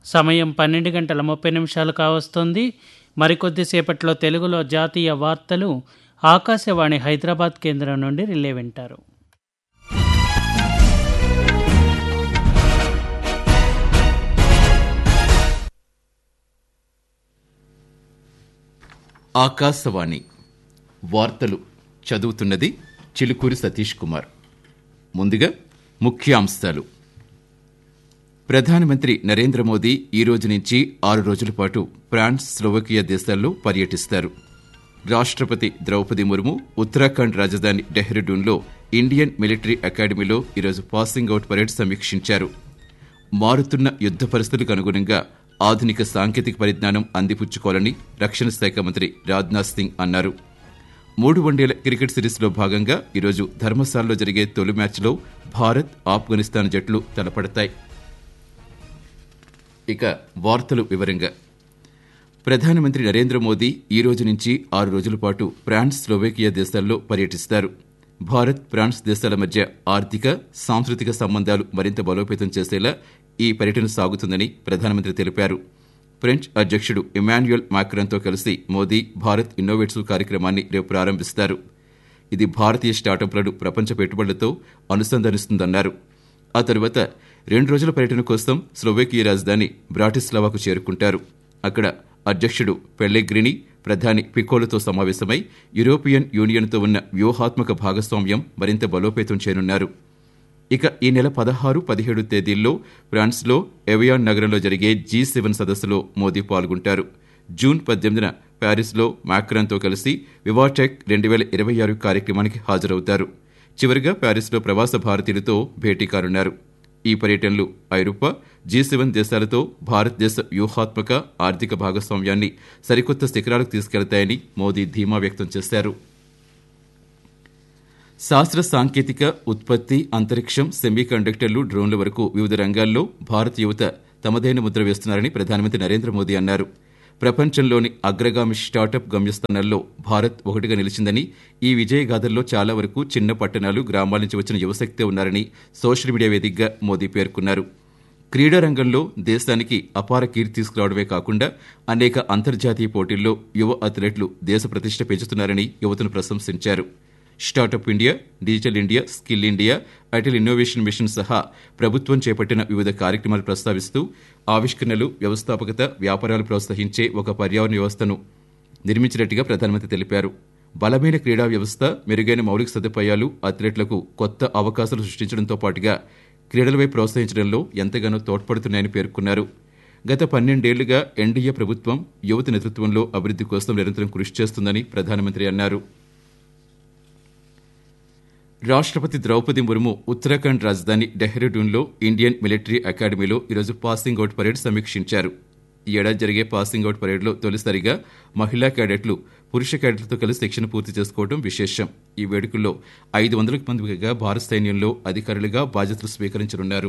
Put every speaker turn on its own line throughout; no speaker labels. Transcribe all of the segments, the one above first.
సమయం పన్నెండు గంటల ముప్పై నిమిషాలు కావస్తుంది మరికొద్దిసేపట్లో తెలుగులో జాతీయ వార్తలు ఆకాశవాణి హైదరాబాద్ కేంద్రం నుండి రిలే వింటారు
ఆకాశవాణి వార్తలు చదువుతున్నది చిలుకూరి సతీష్ కుమార్ ముందుగా ముఖ్యాంశాలు ప్రధానమంత్రి నరేంద్ర మోదీ ఈ రోజు నుంచి ఆరు రోజుల పాటు ఫ్రాన్స్ స్లోవకియా దేశాల్లో పర్యటిస్తారు రాష్ట్రపతి ద్రౌపది ముర్ము ఉత్తరాఖండ్ రాజధాని డెహ్రాడూన్లో ఇండియన్ మిలిటరీ అకాడమీలో ఈరోజు పాసింగ్ అవుట్ పరేడ్ సమీక్షించారు మారుతున్న యుద్ధ పరిస్థితులకు అనుగుణంగా ఆధునిక సాంకేతిక పరిజ్ఞానం అందిపుచ్చుకోవాలని రక్షణ శాఖ మంత్రి రాజ్నాథ్ సింగ్ అన్నారు మూడు వన్డేల క్రికెట్ సిరీస్లో భాగంగా ఈరోజు ధర్మశాలలో జరిగే తొలి మ్యాచ్లో భారత్ ఆఫ్ఘనిస్తాన్ జట్లు తలపడతాయి ఇక వార్తలు వివరంగా ప్రధానమంత్రి నరేంద్ర మోదీ ఈ రోజు నుంచి ఆరు రోజుల పాటు ఫ్రాన్స్ స్లోవేకియా దేశాల్లో పర్యటిస్తారు భారత్ ఫ్రాన్స్ దేశాల మధ్య ఆర్థిక సాంస్కృతిక సంబంధాలు మరింత బలోపేతం చేసేలా ఈ పర్యటన సాగుతుందని ప్రధానమంత్రి తెలిపారు ఫ్రెంచ్ అధ్యక్షుడు ఇమాన్యుయల్ మాక్రాన్తో కలిసి మోదీ భారత్ ఇన్నోవేట్స్ కార్యక్రమాన్ని రేపు ప్రారంభిస్తారు ఇది భారతీయ స్టార్టప్లను ప్రపంచ పెట్టుబడులతో అనుసంధానిస్తుందన్నారు ఆ తరువాత రెండు రోజుల పర్యటన కోసం స్లోవేకియా రాజధాని బ్రాటిస్లావాకు చేరుకుంటారు అక్కడ అధ్యక్షుడు పెల్లెగ్రిని ప్రధాని పికోలతో సమావేశమై యూరోపియన్ యూనియన్తో ఉన్న వ్యూహాత్మక భాగస్వామ్యం మరింత బలోపేతం చేయనున్నారు ఇక ఈ నెల పదహారు పదిహేడు తేదీల్లో ఫ్రాన్స్లో ఎవియాన్ నగరంలో జరిగే జీ సెవెన్ సదస్సులో మోదీ పాల్గొంటారు జూన్ పద్దెనిమిదిన ప్యారిస్లో మాక్రాన్తో కలిసి వివాటెక్ రెండు వేల ఇరవై ఆరు కార్యక్రమానికి హాజరవుతారు చివరిగా ప్యారిస్లో ప్రవాస భారతీయులతో భేటీ కానున్నారు ఈ పర్యటనలు ఐరోపా జీ సెవెన్ దేశాలతో భారతదేశ వ్యూహాత్మక ఆర్థిక భాగస్వామ్యాన్ని సరికొత్త శిఖరాలకు తీసుకెళ్తాయని మోదీ ధీమా వ్యక్తం చేశారు శాస్త్ర సాంకేతిక ఉత్పత్తి అంతరిక్షం సెమీ కండక్టర్లు డ్రోన్ల వరకు వివిధ రంగాల్లో భారత యువత తమదైన ముద్ర వేస్తున్నారని ప్రధానమంత్రి నరేంద్ర మోదీ అన్నారు ప్రపంచంలోని అగ్రగామి స్టార్టప్ గమ్యస్థానాల్లో భారత్ ఒకటిగా నిలిచిందని ఈ విజయగాథల్లో చాలా వరకు చిన్న పట్టణాలు గ్రామాల నుంచి వచ్చిన యువశక్తే ఉన్నారని సోషల్ మీడియా వేదికగా మోదీ పేర్కొన్నారు క్రీడా రంగంలో దేశానికి అపార కీర్తి తీసుకురావడమే కాకుండా అనేక అంతర్జాతీయ పోటీల్లో యువ అథ్లెట్లు దేశ ప్రతిష్ట పెంచుతున్నారని యువతను ప్రశంసించారు startup India digital India skill India Atal innovation mission సహా ప్రభుత్వం చేపట్టిన వివిధ కార్యక్రమాలు ప్రస్తావిస్తూ ఆవిష్కరణలు వ్యవస్థాపకత వ్యాపారాలు ప్రోత్సహించే ఒక పర్యావరణ వ్యవస్థను నిర్మించినట్టుగా ప్రధానమంత్రి తెలిపారు బలమైన క్రీడా వ్యవస్థ మెరుగైన మౌలిక సదుపాయాలు అథ్లెట్లకు కొత్త అవకాశాలు సృష్టించడంతో పాటుగా క్రీడలపై ప్రోత్సహించడంలో ఎంతగానో తోడ్పడుతున్నాయని పేర్కొన్నారు గత పన్నెండేళ్లుగా ఎన్డీఏ ప్రభుత్వం యువత నేతృత్వంలో అభివృద్ధి కోసం నిరంతరం కృషి చేస్తుందని ప్రధానమంత్రి అన్నారు రాష్ట్రపతి ద్రౌపది ముర్ము ఉత్తరాఖండ్ రాజధాని డెహ్రాడూన్లో ఇండియన్ మిలిటరీ అకాడమీలో ఈరోజు పాసింగ్ అవుట్ పరేడ్ సమీక్షించారు ఈ ఏడాది జరిగే పాసింగ్ అవుట్ పరేడ్లో తొలిసారిగా మహిళా క్యాడెట్లు పురుష క్యాడెట్లతో కలిసి శిక్షణ పూర్తి చేసుకోవడం విశేషం ఈ వేడుకల్లో ఐదు వందలకు మందిగా భారత సైన్యంలో అధికారులుగా బాధ్యతలు స్వీకరించనున్నారు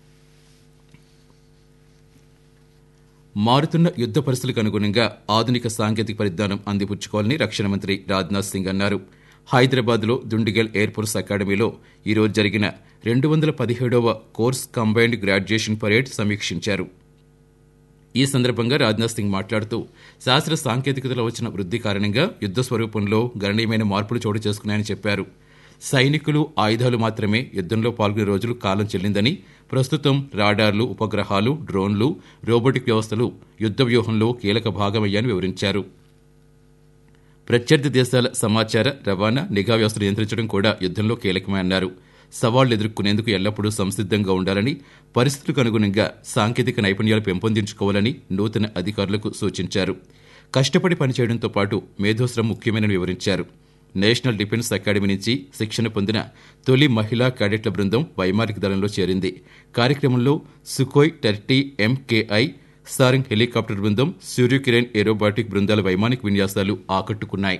మారుతున్న యుద్ధ పరిస్థితులకు అనుగుణంగా ఆధునిక సాంకేతిక పరిజ్ఞానం అందిపుచ్చుకోవాలని రక్షణ మంత్రి రాజ్నాథ్ సింగ్ అన్నారు హైదరాబాద్లో దుండిగల్ ఎయిర్ ఫోర్స్ అకాడమీలో ఈరోజు జరిగిన రెండు వందల పదిహేడవ కోర్స్ కంబైన్డ్ గ్రాడ్యుయేషన్ పరేడ్ సమీక్షించారు ఈ సందర్భంగా రాజ్నాథ్ సింగ్ మాట్లాడుతూ శాస్త్ర సాంకేతికతలో వచ్చిన వృద్ధి కారణంగా యుద్ధ స్వరూపంలో గణనీయమైన మార్పులు చోటు చేసుకున్నాయని చెప్పారు సైనికులు ఆయుధాలు మాత్రమే యుద్ధంలో పాల్గొనే రోజులు కాలం చెల్లిందని ప్రస్తుతం రాడార్లు ఉపగ్రహాలు డ్రోన్లు రోబోటిక్ వ్యవస్థలు యుద్ధ వ్యూహంలో కీలక భాగమయ్యాయని వివరించారు ప్రత్యర్థి దేశాల సమాచార రవాణా నిఘా వ్యవస్థను నియంత్రించడం కూడా యుద్ధంలో కీలకమే అన్నారు సవాళ్లు ఎదుర్కొనేందుకు ఎల్లప్పుడూ సంసిద్ధంగా ఉండాలని పరిస్థితులకు అనుగుణంగా సాంకేతిక నైపుణ్యాలు పెంపొందించుకోవాలని నూతన అధికారులకు సూచించారు కష్టపడి పనిచేయడంతో పాటు మేధోశ్రమం ముఖ్యమైనని వివరించారు నేషనల్ డిఫెన్స్ అకాడమీ నుంచి శిక్షణ పొందిన తొలి మహిళా క్యాడెట్ల బృందం వైమానిక దళంలో చేరింది కార్యక్రమంలో Sukhoi thirty MKI Sarang helicopter బృందం సూర్యకిరణ్ ఏరోబాటిక్ బృందాల వైమానిక విన్యాసాలు ఆకట్టుకున్నాయి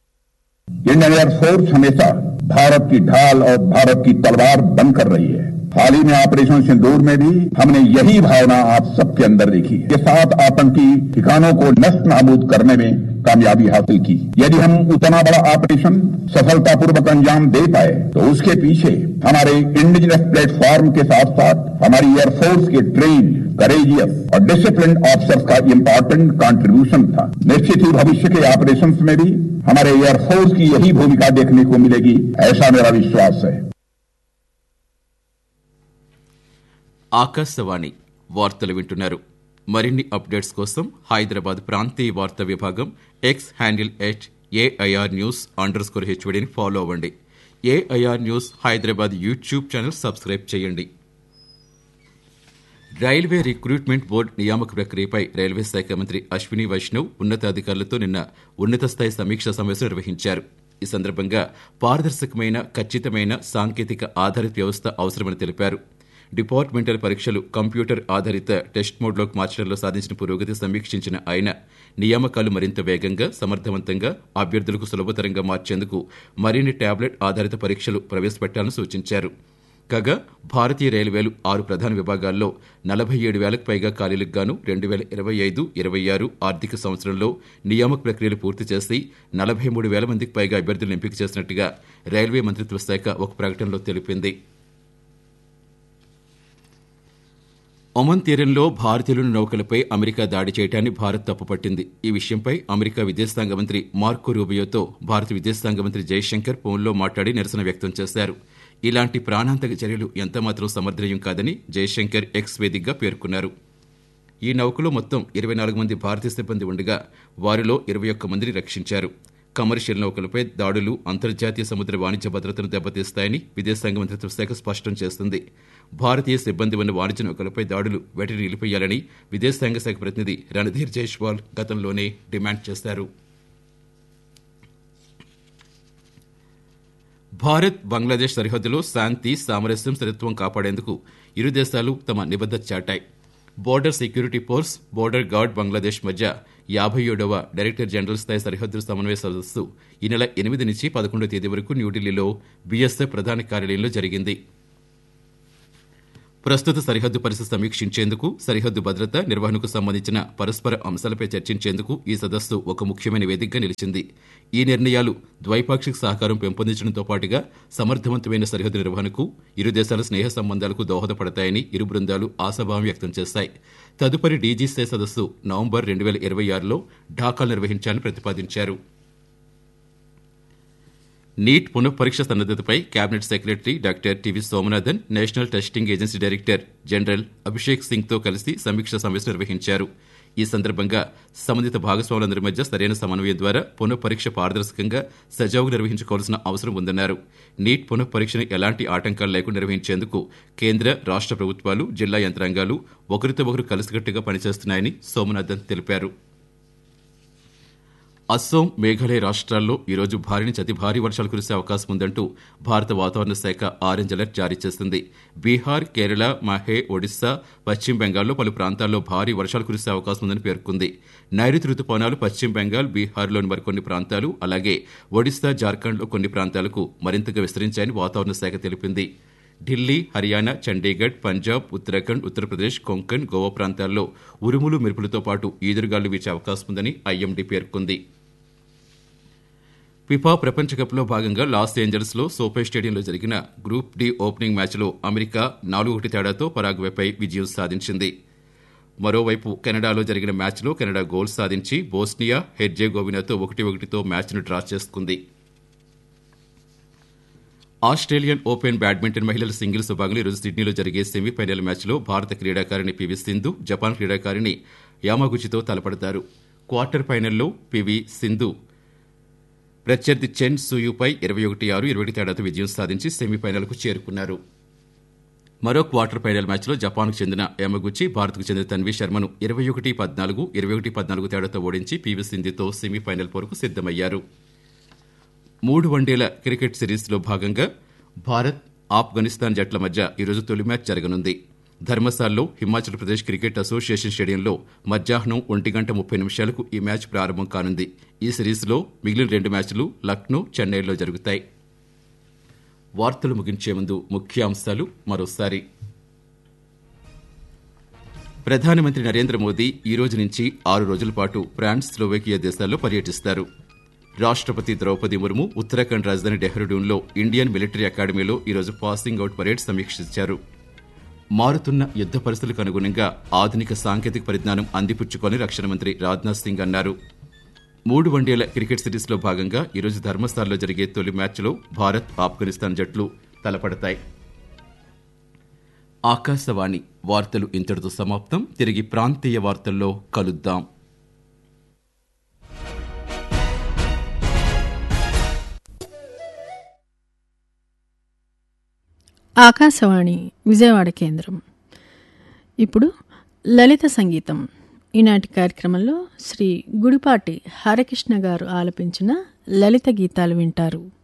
इंडियन एयरफोर्स हमेशा भारत की ढाल और भारत की तलवार बनकर रही है हाल ही में ऑपरेशन सिंदूर में भी हमने यही भावना आप सबके अंदर देखी ये सात आतंकी ठिकानों को नष्ट नाबूद करने में कामयाबी हासिल की यदि हम उतना बड़ा ऑपरेशन सफलतापूर्वक अंजाम दे पाए तो उसके पीछे हमारे इंडिजिनस प्लेटफॉर्म के साथ साथ हमारी एयरफोर्स के ट्रेन करेजियस और डिसिप्लिन ऑफिसर्स का इम्पोर्टेंट कंट्रीब्यूशन था निश्चित ही भविष्य के ऑपरेशन में भी हमारे एयरफोर्स की यही भूमिका देखने को मिलेगी ऐसा मेरा विश्वास है
ఆకాశవాణి వార్తలు వింటున్నారు మరిన్ని అప్డేట్స్ కోసం హైదరాబాద్ ప్రాంతీయ వార్తా విభాగం X handle at AIR news under score హెచ్వడిని ఫాలో అవ్వండి AIR news Hyderabad YouTube channel subscribe చేయండి రైల్వే రిక్రూట్మెంట్ బోర్డు నియామక ప్రక్రియపై రైల్వే శాఖ మంత్రి అశ్విని వైష్ణవ్ ఉన్నతాధికారులతో నిన్న ఉన్నత స్థాయి సమీక్షా సమావేశం నిర్వహించారు ఈ సందర్భంగా పారదర్శకమైన ఖచ్చితమైన సాంకేతిక ఆధారిత వ్యవస్థ అవసరమని తెలిపారు డిపార్ట్మెంటల్ పరీక్షలు కంప్యూటర్ ఆధారిత టెస్ట్ మోడ్లోకి మార్చడంలో సాధించిన పురోగతి సమీక్షించిన ఆయన నియామకాలు మరింత వేగంగా సమర్థవంతంగా అభ్యర్థులకు సులభతరంగా మార్చేందుకు మరిన్ని టాబ్లెట్ ఆధారిత పరీక్షలు ప్రవేశపెట్టాలని సూచించారు కాగా భారతీయ రైల్వేలు ఆరు ప్రధాన విభాగాల్లో నలభై ఏడు వేలకు పైగా ఖాళీలకు గాను రెండు వేల ఇరవై ఐదు ఇరవై ఆరు ఆర్థిక సంవత్సరంలో నియామక ప్రక్రియలు పూర్తి చేసి నలభై మూడు వేల మందికి పైగా అభ్యర్థులను ఎంపిక చేసినట్టుగా రైల్వే మంత్రిత్వ శాఖ ఒక ప్రకటనలో తెలిపింది ఒమన్ తీరంలో భారతీయుల నౌకలపై అమెరికా దాడి చేయడాన్ని భారత్ తప్పుపట్టింది ఈ విషయంపై అమెరికా విదేశాంగ మంత్రి మార్కో రూబియోతో భారత విదేశాంగ మంత్రి జయశంకర్ ఫోన్లో మాట్లాడి నిరసన వ్యక్తం చేశారు ఇలాంటి ప్రాణాంతక చర్యలు ఎంతమాత్రం సమర్థనీయం కాదని జయశంకర్ ఎక్స్ వేదికగా పేర్కొన్నారు ఈ నౌకలో మొత్తం ఇరవై నాలుగు మంది భారతీయ సిబ్బంది ఉండగా వారిలో ఇరవై ఒక్క మందిని రక్షించారు కమర్షియల్ నౌకలపై దాడులు అంతర్జాతీయ సముద్ర వాణిజ్య భద్రతను దెబ్బతీస్తాయని విదేశాంగ మంత్రిత్వ శాఖ స్పష్టం చేస్తుంది భారతీయ సిబ్బంది ఉన్న వాణిజ్య నౌకలపై దాడులు వెంటనే నిలిపేయాలని విదేశాంగ శాఖ ప్రతినిధి రణధీర్ జైష్వాల్ గతంలోనే డిమాండ్ చేశారు భారత్ బంగ్లాదేశ్ సరిహద్దులో శాంతి సామరస్యం స్థిరత్వం కాపాడేందుకు ఇరు దేశాలు తమ నిబద్ధత చాటాయి border security force border guard Bangladesh మధ్య యాభై ఏడవ డైరెక్టర్ జనరల్ స్థాయి సరిహద్దు సమన్వయ సదస్సు ఈ నెల ఎనిమిది నుంచి పదకొండో తేదీ వరకు న్యూఢిల్లీలో బీఎస్ఎఫ్ ప్రధాన కార్యాలయంలో జరిగింది ప్రస్తుత సరిహద్దు పరిస్థితి సమీక్షించేందుకు సరిహద్దు భద్రత నిర్వహణకు సంబంధించిన పరస్పర అంశాలపై చర్చించేందుకు ఈ సదస్సు ఒక ముఖ్యమైన వేదికగా నిలిచింది ఈ నిర్ణయాలు ద్వైపాక్షిక సహకారం పెంపొందించడంతో పాటుగా సమర్థవంతమైన సరిహద్దు నిర్వహణకు ఇరు దేశాల స్నేహ సంబంధాలకు దోహదపడతాయని ఇరు బృందాలు ఆశాభావం వ్యక్తం చేశాయి తదుపరి డీజీసీ సదస్సు నవంబర్ రెండు వేల ఇరవై ఆరులో ఢాకాలో నిర్వహించాలని ప్రతిపాదించారు నీట్ పునఃపరీక్ష సన్నద్దతపై cabinet secretary doctor T V Somanathan national testing agency director general Abhishek Singh తో కలిసి సమీక్ష సమావేశం నిర్వహించారు ఈ సందర్భంగా సంబంధిత భాగస్వాములందరి మధ్య సరైన సమన్వయం ద్వారా పునఃపరీక్ష పారదర్శకంగా సజావుగా నిర్వహించుకోవాల్సిన అవసరం ఉందన్నారు నీట్ పునఃపరీక్షను ఎలాంటి ఆటంకాలు లేకుండా నిర్వహించేందుకు కేంద్ర రాష్ట్ర ప్రభుత్వాలు జిల్లా యంత్రాంగాలు ఒకరితో ఒకరు కలిసికట్టుగా పనిచేస్తున్నాయని సోమనాథన్ తెలిపారు అస్సోం మేఘాలయ రాష్ట్రాల్లో ఈరోజు భారీ నుంచి అతి భారీ వర్షాలు కురిసే అవకాశం ఉందంటూ భారత వాతావరణ శాఖ ఆరెంజ్ అలర్ట్ జారీ చేసింది బీహార్ కేరళ మహే ఒడిశా పశ్చిమ బెంగాల్లో పలు ప్రాంతాల్లో భారీ వర్షాలు కురిసే అవకాశం ఉందని పేర్కొంది నైరుతి రుతుపవనాలు పశ్చిమ బెంగాల్ బీహార్లోని మరికొన్ని ప్రాంతాలు అలాగే ఒడిశా జార్ఖండ్లో కొన్ని ప్రాంతాలకు మరింతగా విస్తరించాయని వాతావరణ శాఖ తెలిపింది ఢిల్లీ హర్యానా చండీగఢ్ పంజాబ్ ఉత్తరాఖండ్ ఉత్తరప్రదేశ్ కొంకణ్ గోవా ప్రాంతాల్లో ఉరుములు మెరుపులతో పాటు ఈదురుగాలు వీచే అవకాశం ఉందని ఐఎండీ పేర్కొంది ఫిఫా ప్రపంచ కప్లో భాగంగా లాస్ ఏంజల్స్ లో సోఫే స్టేడియంలో జరిగిన గ్రూప్ డి ఓపెనింగ్ మ్యాచ్లో అమెరికా నాలుగు ఒకటి తేడాతో పరాగ్వేపై విజయం సాధించింది మరోవైపు కెనడాలో జరిగిన మ్యాచ్లో కెనడా గోల్ సాధించి బోస్నియా హెర్జేగోవినాతో ఒకటి ఒకటితో మ్యాచ్ను డ్రా చేసుకుంది ఆస్ట్రేలియన్ ఓపెన్ బ్యాడ్మింటన్ మహిళల సింగిల్స్ విభాగంలో ఈరోజు సిడ్నీలో జరిగే సెమీఫైనల్ మ్యాచ్లో భారత క్రీడాకారిణి పివి సింధు జపాన్ క్రీడాకారిణి యామాగుచితో తలపడతారు క్వార్టర్ ఫైనల్లో పివి సింధు ప్రత్యర్థి చెన్ సూయుపై ఇరవై ఒకటి ఆరు ఇరవై ఒకటి తేడాతో విజయం సాధించి సెమీఫైనల్కు చేరుకున్నారు మరో క్వార్టర్ ఫైనల్ మ్యాచ్లో జపాన్కు చెందిన యమగుచి భారత్కు చెందిన తన్వి శర్మను ఇరవై ఒకటి పద్నాలుగు ఇరవై ఒకటి పద్నాలుగు తేడాతో ఓడించి పీవీ సింధుతో సెమీఫైనల్ వరకు సిద్దమయ్యారు మూడు వన్డేల క్రికెట్ సిరీస్లో భాగంగా భారత్ ఆఫ్ఘనిస్తాన్ జట్ల మధ్య ఈరోజు తొలి మ్యాచ్ జరగనుంది ధర్మశాలలో హిమాచల్ ప్రదేశ్ క్రికెట్ అసోసియేషన్ స్టేడియంలో మధ్యాహ్నం ఒంటి గంట ముప్పై నిమిషాలకు ఈ మ్యాచ్ ప్రారంభం కానుంది ఈ సిరీస్లో మిగిలిన రెండు మ్యాచ్లు లక్నో చెన్నైలో జరుగుతాయి వార్తలు ముగించే ముందు ముఖ్యాంశాలు మరోసారి ప్రధానమంత్రి నరేంద్ర మోదీ ఈ రోజు నుంచి ఆరు రోజుల పాటు ఫ్రాన్స్ స్లోవేకియా దేశాల్లో పర్యటిస్తారు రాష్ట్రపతి ద్రౌపది ముర్ము ఉత్తరాఖండ్ రాజధాని డెహ్రాడూన్లో ఇండియన్ మిలిటరీ అకాడమీలో ఈరోజు పాసింగ్ అవుట్ పరేడ్ సమీక్షించారు మారుతున్న యుద్ద పరిస్థితులకు అనుగుణంగా ఆధునిక సాంకేతిక పరిజ్ఞానం అందిపుచ్చుకొని రక్షణ మంత్రి రాజ్నాథ్ సింగ్ అన్నారు మూడు వన్డేల క్రికెట్ సిరీస్లో భాగంగా ఈరోజు ధర్మస్థాల్లో జరిగే తొలి మ్యాచ్లో భారత్ ఆఫ్ఘనిస్తాన్ జట్లు తలపడతాయి ఆకాశవాణి వార్తలు ఇంతటితో సమాప్తం తిరిగి ప్రాంతీయ వార్తల్లో కలుద్దాం
ఆకాశవాణి విజయవాడ కేంద్రం ఇప్పుడు లలిత సంగీతం ఈనాటి కార్యక్రమంలో శ్రీ గుడిపాటి హరకృష్ణ గారు ఆలపించిన లలిత గీతాలు వింటారు